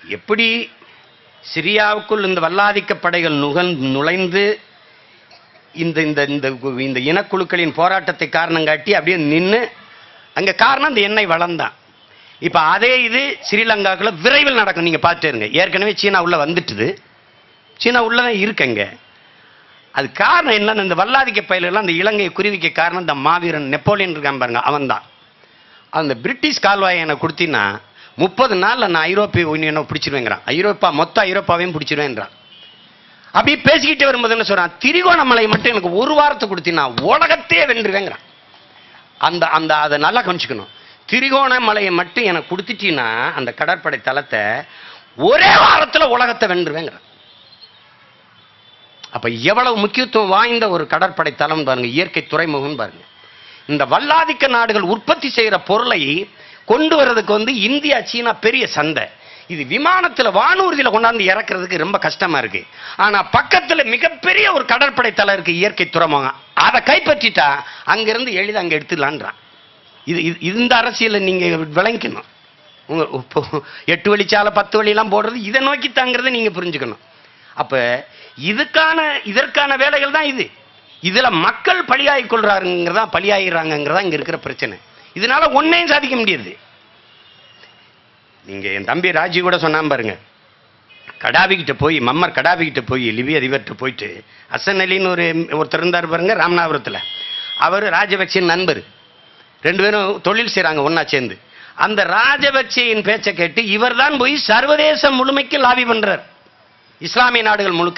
எப்படி சிரியாவுக்குள் இந்த வல்லாதிக்க படைகள் நுகன் நுழைந்து இந்த இந்த இந்த இந்த இனக்குழுக்களின் போராட்டத்தை காரணம் காட்டி அப்படியே நின்று அங்க காரணம் இந்த எண்ணெய் வளம் தான் இப்ப அதே இது ஸ்ரீலங்காக்குள்ள விரைவில் நடக்கும் நீங்க பார்த்துட்டு இருங்க ஏற்கனவே சீனா உள்ள வந்துட்டுது சீனா உள்ளதான் இருக்குங்க அது காரணம் என்னன்னு இந்த வல்லாதிக்க பயிலெல்லாம் அந்த இலங்கையை குறிவிக்க காரணம் இந்த மாவீரன் நெப்போலியன் இருக்கான் பாருங்க அவன் தான் அந்த பிரிட்டிஷ் கால்வாயை எனக்கு கொடுத்தீங்கன்னா முப்பது நாள்ல நான் ஐரோப்பிய யூனியனை பிடிச்சிருவேங்கிறான் ஐரோப்பா மொத்த ஐரோப்பாவையும் பிடிச்சிருவேன்றான் அப்படியே பேசிக்கிட்டே வரும்போது என்ன சொல்றான் திரிகோணமலை மட்டும் எனக்கு ஒரு வாரத்தை கொடுத்தீங்கன்னா உலகத்தையே வென்றுவேங்கிறான் அந்த அந்த அதை நல்லா கவனிச்சுக்கணும் திரிகோணமலையை மட்டும் எனக்கு கொடுத்துட்டீங்கன்னா அந்த கடற்படை தளத்தை ஒரே வாரத்துல உலகத்தை வென்றுவேங்கிறான் அப்ப எவ்வளவு முக்கியத்துவம் வாய்ந்த ஒரு கடற்படை தளம் பாருங்க இயற்கை துறைமுகம் பாருங்க இந்த வல்லாதிக்க நாடுகள் உற்பத்தி செய்யற பொருளை கொண்டு வர்றதுக்கு வந்து இந்தியா சீனா பெரிய சந்தை இது விமானத்துல வானூர்தியில கொண்டாந்து இறக்குறதுக்கு ரொம்ப கஷ்டமா இருக்கு ஆனா பக்கத்துல மிகப்பெரிய ஒரு கடற்படை தளம் இருக்கு இயற்கை துறைமுகம் அதை கைப்பற்றிட்டா அங்கிருந்து எளிதா அங்க எடுத்துடலான்றான் இது இது- இந்த அரசியலை நீங்க விளங்கிக்கணும் உங்க இப்போ எட்டு வழிச்சாலை பத்து வழியெல்லாம் போடுறது இதை நோக்கி தாங்கிறத நீங்க புரிஞ்சுக்கணும் அப்ப இதுக்கான இதற்கான வேலைகள் தான் இது இதுல மக்கள் பலியாகி கொள்றாருங்கிறதா பலியாகிறாங்கிறதா இங்க இருக்கிற பிரச்சனை இதனால ஒன்னையும் சாதிக்க முடியாது நீங்க என் தம்பி ராஜி கூட சொன்னான் பாருங்க கடாபி கிட்ட போய் மம்மர் கடாபி கிட்ட போய் லிபிய அதிபர்கிட்ட போயிட்டு அசன் அலின்னு ஒரு ஒருத்தர் இருந்தார் பாருங்க ராமநாதபுரத்துல அவர் ராஜபக்சேன் நண்பர் ரெண்டு பேரும் தொழில் செய்றாங்க ஒண்ணா சேர்ந்து அந்த ராஜபக்சேயின் பேச்சை கேட்டு இவர்தான் போய் சர்வதேசம் முழுமைக்கு லாபி பண்றார் இஸ்லாமிய நாடுகள் முழுக்க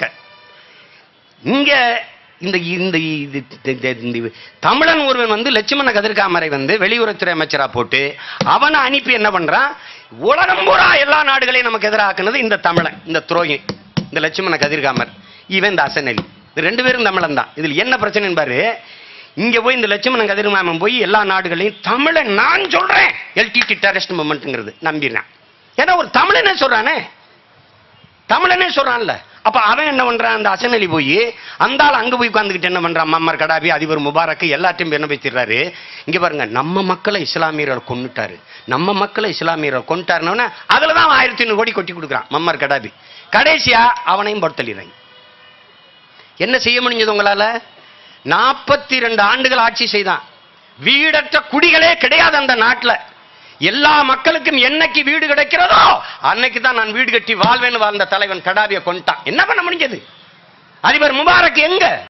இங்க இந்த இந்த இது- இந்த- இந்த- இந்த தமிழன் ஒருவன் வந்து லட்சுமண கதிர்காமரை வந்து வெளியுறவுத்துறை அமைச்சரா போட்டு அவனை அனுப்பி என்ன பண்றான் உலகம் பூரா எல்லா நாடுகளையும் நமக்கு எதிராக்குனது இந்த தமிழன் இந்த துரோகி இந்த லட்சுமண கதிர்காமர் இவன் இந்த அசன் அலி இது ரெண்டு பேரும் தமிழன் தான் இதில் என்ன பிரச்சனை பாரு இங்க போய் இந்த லட்சுமணன் கதிர்காமன் போய் எல்லா நாடுகளையும் தமிழன் நான் சொல்றேன் எல்டிடி டெரரிஸ்ட் மூமெண்ட்ங்கிறது நம்பிடுறேன் ஏன்னா ஒரு தமிழனே சொல்றானே தமிழனே சொல்றான்ல அப்ப அவன் என்ன பண்றான் அந்த அசனலி போய் அந்த ஆள் அங்க போய் உட்காந்துக்கிட்டு என்ன பண்றான் மம்மர் கடாபி அதிபர் முபாரக் எல்லாத்தையும் என்ன பேசிடுறாரு இங்க பாருங்க நம்ம மக்களை இஸ்லாமியர்கள் கொன்னுட்டாரு நம்ம மக்களை இஸ்லாமியர்கள் கொண்டுட்டாருன்னு அதுல தான் ஆயிரத்தி ஐநூறு கோடி கொட்டி கொடுக்குறான் மம்மர் கடாபி கடைசியா அவனையும் பொறுத்தளிறாங்க என்ன செய்ய முடிஞ்சது உங்களால நாற்பத்தி ரெண்டு ஆண்டுகள் ஆட்சி செய்தான் வீடற்ற குடிகளே கிடையாது அந்த நாட்டுல எல்லா மக்களுக்கும் என்னைக்கு வீடு கிடைக்கிறதோ அன்னைக்கு தான் நான் வீடு கட்டி வாழ்வேன்னு வாழ்ந்த தலைவன் கடாபியை கொண்டான் என்ன பண்ண முடிஞ்சது அதிபர் முபாரக் எங்க